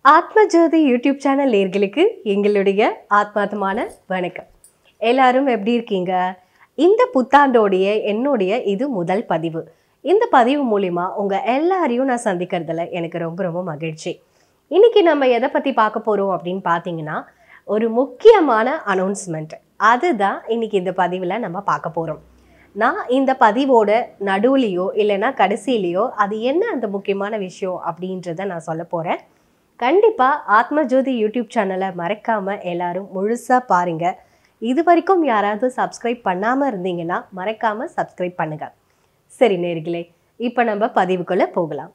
Athmajothi YouTube channel நேர்களுக்கு எங்களுடைய ஆத்மார்த்தமான வணக்கம் எல்லாரும் எப்படி இருக்கீங்க இந்த புத்தாண்டோடைய என்னுடைய இது முதல் பதிவு இந்த பதிவு மூலிமா உங்கள் எல்லாரையும் நான் சந்திக்கிறதுல எனக்கு ரொம்ப ரொம்ப மகிழ்ச்சி இன்னைக்கு நம்ம எதை பற்றி பார்க்க போகிறோம் அப்படின்னு பார்த்தீங்கன்னா ஒரு முக்கியமான அனௌன்ஸ்மெண்ட் அதுதான் இன்னைக்கு இந்த பதிவில் நம்ம பார்க்க போகிறோம் நான் இந்த பதிவோட நடுவுலையோ இல்லைன்னா கடைசியிலையோ அது என்ன அந்த முக்கியமான விஷயம் அப்படின்றத நான் சொல்ல போகிறேன் கண்டிப்பாக ஆத்மஜோதி யூடியூப் சேனலை மறக்காமல் எல்லாரும் முழுசாக பாருங்கள் இது வரைக்கும் யாராவது சப்ஸ்கிரைப் பண்ணாமல் இருந்தீங்கன்னா மறக்காமல் சப்ஸ்கிரைப் பண்ணுங்கள் சரி நேர்களே இப்போ நம்ம பதிவுக்குள்ளே போகலாம்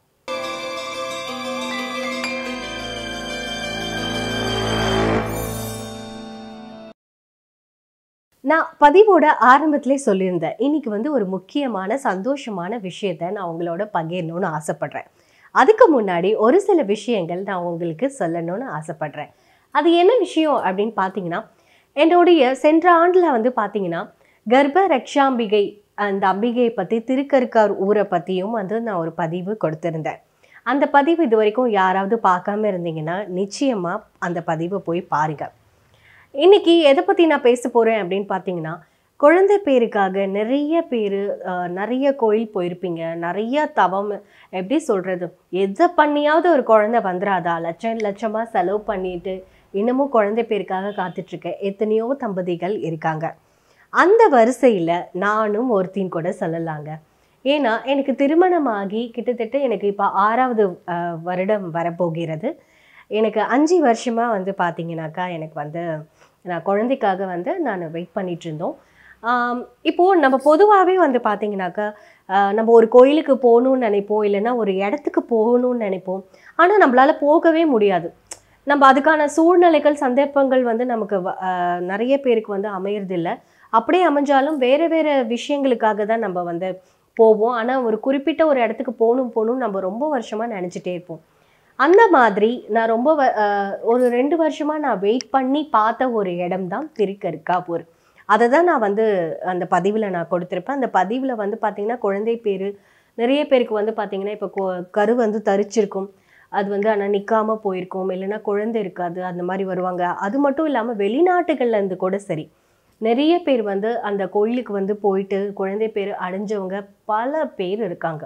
நான் பதிவோட ஆரம்பத்திலே சொல்லியிருந்தேன் இன்னைக்கு வந்து ஒரு முக்கியமான சந்தோஷமான விஷயத்தை நான் உங்களோட பகிரணும்னு ஆசைப்படுறேன் அதுக்கு முன்னாடி ஒரு சில விஷயங்கள் நான் உங்களுக்கு சொல்லணும்னு ஆசைப்படுறேன் அது என்ன விஷயம் அப்படின்னு பார்த்தீங்கன்னா என்னுடைய சென்ற ஆண்டில் வந்து பார்த்தீங்கன்னா கர்ப்ப ரக்ஷாம்பிகை அந்த அம்பிகையை பற்றி திருக்கருக்கார் ஊரை பற்றியும் வந்து நான் ஒரு பதிவு கொடுத்துருந்தேன் அந்த பதிவு இது வரைக்கும் யாராவது பார்க்காம இருந்தீங்கன்னா நிச்சயமாக அந்த பதிவை போய் பாருங்க இன்னைக்கு எதை பற்றி நான் பேச போகிறேன் அப்படின்னு பார்த்தீங்கன்னா குழந்தை பேருக்காக நிறைய பேர் நிறைய கோயில் போயிருப்பீங்க நிறைய தவம் எப்படி சொல்கிறது எதை பண்ணியாவது ஒரு குழந்தை வந்துடாதா லட்சம் லட்சமாக செலவு பண்ணிட்டு இன்னமும் குழந்தை பேருக்காக காத்துட்ருக்க எத்தனையோ தம்பதிகள் இருக்காங்க அந்த வரிசையில் நானும் ஒருத்தின் கூட சொல்லலாங்க ஏன்னா எனக்கு திருமணமாகி கிட்டத்தட்ட எனக்கு இப்போ ஆறாவது அஹ், வருடம் வரப்போகிறது எனக்கு அஞ்சு வருஷமாக வந்து பார்த்தீங்கன்னாக்கா எனக்கு வந்து நான் குழந்தைக்காக வந்து நான் வெயிட் பண்ணிட்டு இருந்தோம் ஆம், இப்போ நம்ம பொதுவாகவே வந்து பார்த்தீங்கன்னாக்கா ஆஹ், நம்ம ஒரு கோயிலுக்கு போகணும்னு நினைப்போம் இல்லைன்னா ஒரு இடத்துக்கு போகணும்னு நினைப்போம் ஆனால் நம்மளால போகவே முடியாது நம்ம அதுக்கான சூழ்நிலைகள் சந்தர்ப்பங்கள் வந்து நமக்கு வ- ஆஹ், நிறைய பேருக்கு வந்து அமையறதில்ல அப்படியே அமைஞ்சாலும் வேறு வேறு விஷயங்களுக்காக தான் நம்ம வந்து போவோம் ஆனால் ஒரு குறிப்பிட்ட ஒரு இடத்துக்கு போகணும் போகணும் நம்ம ரொம்ப வருஷமாக நினச்சிட்டே இருப்போம் அந்த மாதிரி நான் ரொம்ப வ- ஆஹ், ஒரு ரெண்டு வருஷமாக நான் வெயிட் பண்ணி பார்த்த ஒரு இடம் தான் திருக்கருக்காப்பூர் அதை தான் நான் வந்து அந்த பதிவில் நான் கொடுத்துருப்பேன் அந்த பதிவில் வந்து பார்த்திங்கன்னா குழந்தை பேர் நிறைய பேருக்கு வந்து பார்த்திங்கன்னா இப்போ கொ- கரு வந்து தரிச்சிருக்கும் அது வந்து ஆனால் நிற்காம போயிருக்கும் இல்லைன்னா குழந்தை இருக்காது அந்த மாதிரி வருவாங்க அது மட்டும் இல்லாமல் வெளிநாட்டுகள்ல இருந்து கூட சரி நிறைய பேர் வந்து அந்த கோயிலுக்கு வந்து போயிட்டு குழந்தை பேர் அடைஞ்சவங்க பல பேர் இருக்காங்க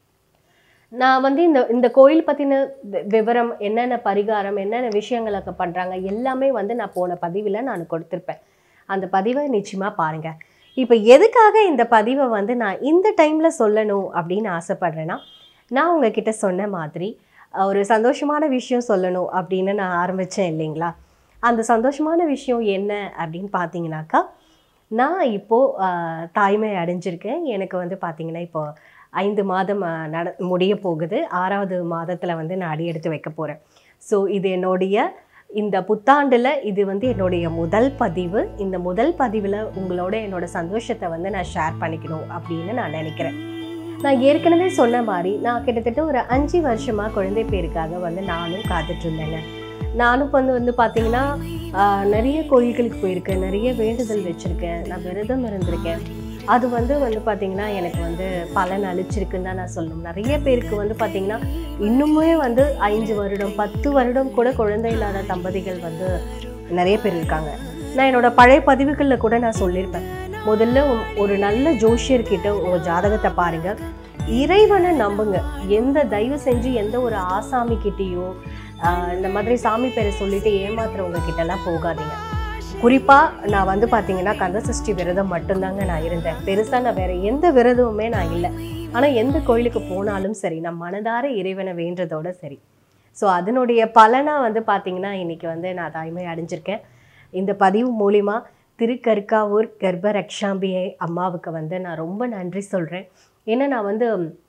நான் வந்து இந்த இந்த கோயில் பற்றின விவரம் என்னென்ன பரிகாரம் என்னென்ன விஷயங்கள் அங்கே பண்ணுறாங்க எல்லாமே வந்து நான் போன பதிவில் நான் கொடுத்துருப்பேன் அந்த பதிவை நிச்சயமாக பாருங்கள் இப்போ எதுக்காக இந்த பதிவை வந்து நான் இந்த டைமில் சொல்லணும் அப்படின்னு ஆசைப்படுறேன்னா நான் உங்ககிட்ட சொன்ன மாதிரி அஹ், ஒரு சந்தோஷமான விஷயம் சொல்லணும் அப்படின்னு நான் ஆரம்பித்தேன் இல்லைங்களா அந்த சந்தோஷமான விஷயம் என்ன அப்படின்னு பார்த்தீங்கன்னாக்கா நான் இப்போது தாய்மை அடைஞ்சிருக்கேன் எனக்கு வந்து பார்த்தீங்கன்னா இப்போ ஐந்து மாதம் அஹ், நட முடிய போகுது ஆறாவது மாதத்தில் வந்து நான் அடி எடுத்து வைக்க போகிறேன் ஸோ இது என்னுடைய இந்த புத்தாண்டில் இது வந்து என்னுடைய முதல் பதிவு இந்த முதல் பதிவில் உங்களோட என்னோட சந்தோஷத்தை வந்து நான் ஷேர் பண்ணிக்கணும் அப்படின்னு நான் நினைக்கிறேன் நான் ஏற்கனவே சொன்ன மாதிரி நான் கிட்டத்தட்ட ஒரு அஞ்சு வருஷமாக குழந்தை பேருக்காக வந்து நானும் காத்துட்டு இருந்தேங்க நானும் வந்து வந்து பார்த்தீங்கன்னா ஆஹ், நிறைய கோயில்களுக்கு போயிருக்கேன் நிறைய வேண்டுதல் வச்சுருக்கேன் நான் விரதம் இருந்திருக்கேன் அது வந்து வந்து பார்த்தீங்கன்னா எனக்கு வந்து பலன் அளிச்சிருக்குன்னு தான் நான் சொல்லணும் நிறைய பேருக்கு வந்து பார்த்தீங்கன்னா இன்னுமே வந்து ஐந்து வருடம் பத்து வருடம் கூட குழந்தை இல்லாத தம்பதிகள் வந்து நிறைய பேர் இருக்காங்க நான் என்னோட பழைய பதிவுகளில் கூட நான் சொல்லியிருப்பேன் முதல்ல ஒரு- ஒரு நல்ல ஜோஷியர்கிட்ட ஒரு ஜாதகத்தை பாருங்க இறைவனை நம்புங்க எந்த தயவு செஞ்சு எந்த ஒரு ஆசாமி கிட்டேயோ இந்த மாதிரி சாமி பேரை சொல்லிட்டு ஏமாத்துறவங்க கிட்டலாம் போகாதீங்க குறிப்பாக நான் வந்து பார்த்தீங்கன்னா கந்த சஷ்டி விரதம் மட்டும்தாங்க நான் இருந்தேன் பெருசாக நான் வேற எந்த விரதமுமே நான் இல்லை ஆனால் எந்த கோயிலுக்கு போனாலும் சரி நான் மனதார இறைவனை வேண்டதோட சரி ஸோ அதனுடைய பலனாக வந்து பார்த்தீங்கன்னா இன்னைக்கு வந்து நான் தாய்மை அடைஞ்சிருக்கேன் இந்த பதிவு மூலிமா திருக்கருக்காவூர் கர்ப்ப ரக்ஷாம்பிகை அம்மாவுக்கு வந்து நான் ரொம்ப நன்றி சொல்கிறேன் ஏன்னா நான் வந்து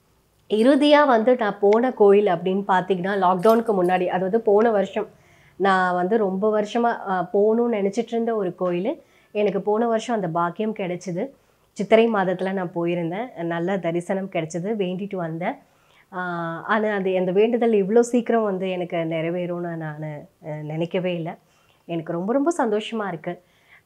இறுதியாக வந்து நான் போன கோயில் அப்படின்னு பார்த்தீங்கன்னா லாக்டவுனுக்கு முன்னாடி அதாவது போன வருஷம் நான் வந்து ரொம்ப வருஷமாக போகணும்னு நினச்சிட்டு இருந்த ஒரு கோயில் எனக்கு போன வருஷம் அந்த பாக்கியம் கிடைச்சிது சித்திரை மாதத்தில் நான் போயிருந்தேன் நல்ல தரிசனம் கிடைச்சிது வேண்டிட்டு வந்தேன் ஆனால் அது அந்த வேண்டுதல் இவ்வளோ சீக்கிரம் வந்து எனக்கு நிறைவேறும்னு நான் நினைக்கவே இல்லை எனக்கு ரொம்ப ரொம்ப சந்தோஷமாக இருக்குது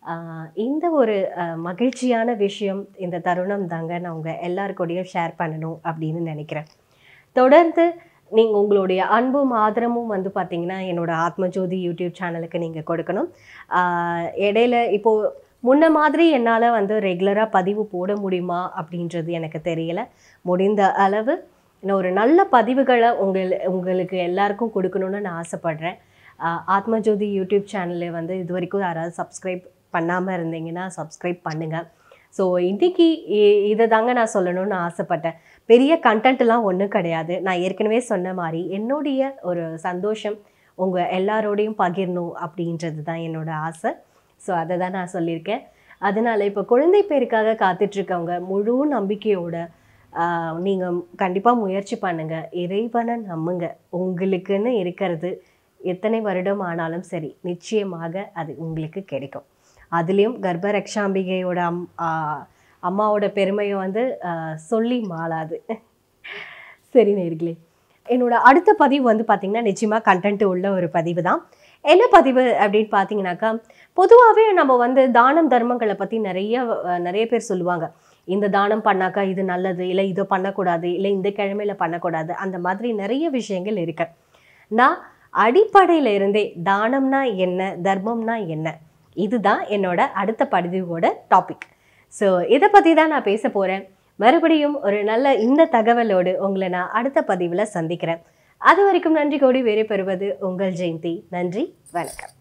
இந்த ஒரு ஆஹ், மகிழ்ச்சியான விஷயம் இந்த தருணம் தாங்க நான் உங்கள் எல்லாருக்கூடயும் ஷேர் பண்ணணும் அப்படின்னு நினைக்கிறேன் தொடர்ந்து நீங்கள் உங்களுடைய அன்பும் ஆதரவும் வந்து பார்த்தீங்கன்னா என்னோட ஆத்மஜோதி யூடியூப் சேனலுக்கு நீங்கள் கொடுக்கணும் ஆஹ் இடையில இப்போது முன்ன மாதிரி என்னால் வந்து ரெகுலராக பதிவு போட முடியுமா அப்படின்றது எனக்கு தெரியல முடிந்த அளவு நான் ஒரு நல்ல பதிவுகளை உங்கள் உங்களுக்கு எல்லாருக்கும் கொடுக்கணும்னு நான் ஆசைப்பட்றேன் ஆஹ் ஆத்மஜோதி யூடியூப் சேனலை வந்து இது வரைக்கும் யாராவது சப்ஸ்கிரைப் பண்ணாமல் இருந்தீங்கன்னா சப்ஸ்கிரைப் பண்ணுங்கள் ஸோ இன்னைக்கு இ- இதை தாங்க நான் சொல்லணும்னு ஆசைப்பட்டேன் பெரிய கண்டென்ட்லாம் ஒன்றும் கிடையாது நான் ஏற்கனவே சொன்ன மாதிரி என்னுடைய ஒரு சந்தோஷம் உங்கள் எல்லாரோடையும் பகிரணும் அப்படின்றது தான் என்னோட ஆசை ஸோ அதை தான் நான் சொல்லியிருக்கேன் அதனால் இப்போ குழந்தை பேருக்காக காத்துட்ருக்கவங்க முழு நம்பிக்கையோட நீங்கள் கண்டிப்பாக முயற்சி பண்ணுங்கள் இறைவனை நம்புங்க உங்களுக்குன்னு இருக்கிறது எத்தனை வருடம் ஆனாலும் சரி நிச்சயமாக அது உங்களுக்கு கிடைக்கும் அதுலேயும் கர்ப்ப ரக்ஷாம்பிகையோட அம் ஆ, அம்மாவோட பெருமையை வந்து ஆ, சொல்லி மாளாது சரி நேர்களே என்னோட அடுத்த பதிவு வந்து பார்த்திங்கன்னா நிச்சயமாக கண்டென்ட் உள்ள ஒரு பதிவு தான் என்ன பதிவு அப்படின்னு பார்த்தீங்கன்னாக்கா பொதுவாகவே நம்ம வந்து தானம் தர்மங்களை பற்றி நிறைய அஹ், நிறைய பேர் சொல்லுவாங்க இந்த தானம் பண்ணாக்கா இது நல்லது இல்லை இதை பண்ணக்கூடாது இல்லை இந்த கிழமையில பண்ணக்கூடாது அந்த மாதிரி நிறைய விஷயங்கள் இருக்கு நான் அடிப்படையில இருந்தே தானம்னா என்ன தர்மம்னா என்ன இதுதான் என்னோட அடுத்த பதிவோட டாபிக் ஸோ இதை பற்றி தான் நான் பேச போகிறேன் மறுபடியும் ஒரு நல்ல இந்த தகவலோடு உங்களை நான் அடுத்த பதிவில் சந்திக்கிறேன் அது வரைக்கும் நன்றி கோடி வேறு பெறுவது உங்கள் ஜெயந்தி நன்றி வணக்கம்